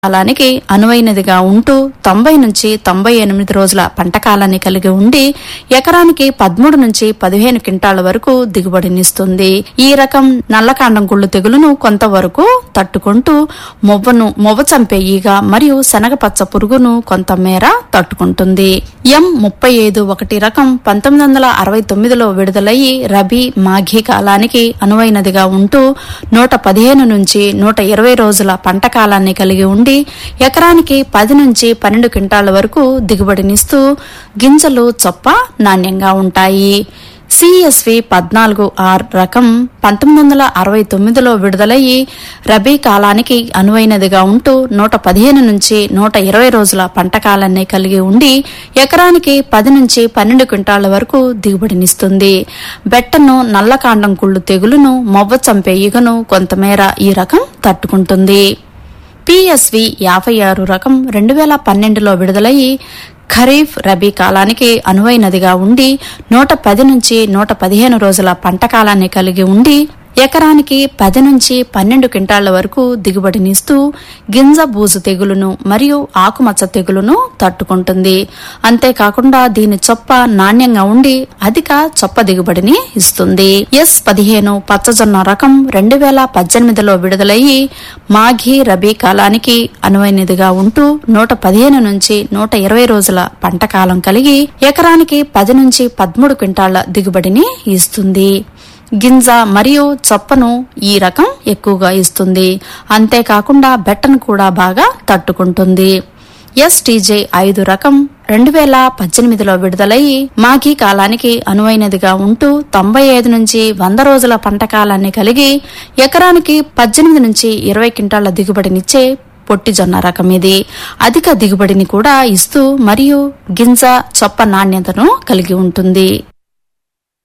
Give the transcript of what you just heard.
కాలానికి అనువైనదిగా ఉంటూ తొంభై నుంచి తొంభై ఎనిమిది రోజుల పంట కాలాన్ని కలిగి ఉండి ఎకరానికి పదమూడు నుంచి పదిహేను క్వింటాల వరకు దిగుబడినిస్తుంది ఈ రకం నల్లకాండం గుళ్ళు తెగులును కొంతవరకు తట్టుకుంటూ మొవ్వను మొవ్వ చంపే ఈగ మరియు శనగపచ్చ పురుగును కొంతమేర తట్టుకుంటుంది ఎం ముప్పై ఐదు ఒకటి రకం పంతొమ్మిది వందల అరవై తొమ్మిదిలో విడుదలయ్యి రబీ మాఘీ కాలానికి అనువైనదిగా ఉంటూ నూట పదిహేను నుంచి నూట ఇరవై రోజుల పంట కాలాన్ని కలిగి ఉండి ఎకరానికి పది నుంచి పన్నెండు క్వింటాల వరకు దిగుబడినిస్తూ గింజలు చొప్ప నాణ్యంగా ఉంటాయి సిఎస్వి పద్నాలుగు ఆర్ రకం పంతొమ్మిది వందల అరవై తొమ్మిదిలో విడుదలయ్యి రబీ కాలానికి అనువైనదిగా ఉంటూ నూట పదిహేను నుంచి నూట ఇరవై రోజుల పంట కాలాన్ని కలిగి ఉండి ఎకరానికి పది నుంచి పన్నెండు క్వింటాల వరకు దిగుబడినిస్తుంది బెట్టను నల్లకాండం కుళ్ళు తెగులును మొవ్వ చంపే ఈగను కొంతమేర ఈ రకం తట్టుకుంటుంది పిఎస్వి యాభై ఆరు రకం రెండు వేల పన్నెండులో విడుదలయ్యి ఖరీఫ్ రబీ కాలానికి అనువైనదిగా ఉండి నూట పది నుంచి నూట పదిహేను రోజుల పంట కాలాన్ని కలిగి ఉండి ఎకరానికి పది నుంచి పన్నెండు క్వింటాళ్ల వరకు దిగుబడినిస్తూ గింజ బూజు తెగులును మరియు ఆకుమచ్చ తెగులును తట్టుకుంటుంది అంతేకాకుండా దీని చొప్ప నాణ్యంగా ఉండి అధిక చొప్ప దిగుబడిని ఇస్తుంది ఎస్ పదిహేను పచ్చజొన్న రకం రెండు వేల పద్దెనిమిదిలో విడుదలయ్యి మాఘీ రబీ కాలానికి అనువైనదిగా ఉంటూ నూట పదిహేను నుంచి నూట ఇరవై రోజుల పంట కాలం కలిగి ఎకరానికి పది నుంచి పదమూడు క్వింటాళ్ల దిగుబడిని ఇస్తుంది గింజ మరియు చొప్పను ఈ రకం ఎక్కువగా ఇస్తుంది అంతేకాకుండా బెట్టను కూడా బాగా తట్టుకుంటుంది ఎస్టీజే ఐదు రకం రెండు వేల పద్దెనిమిదిలో విడుదలయ్యి మాఘీ కాలానికి అనువైనదిగా ఉంటూ తొంభై ఐదు నుంచి వంద రోజుల పంట కాలాన్ని కలిగి ఎకరానికి పద్దెనిమిది నుంచి ఇరవై క్వింటాళ్ల దిగుబడినిచ్చే పొట్టి జొన్న రకం ఇది అధిక దిగుబడిని కూడా ఇస్తూ మరియు గింజ చొప్ప నాణ్యతను కలిగి ఉంటుంది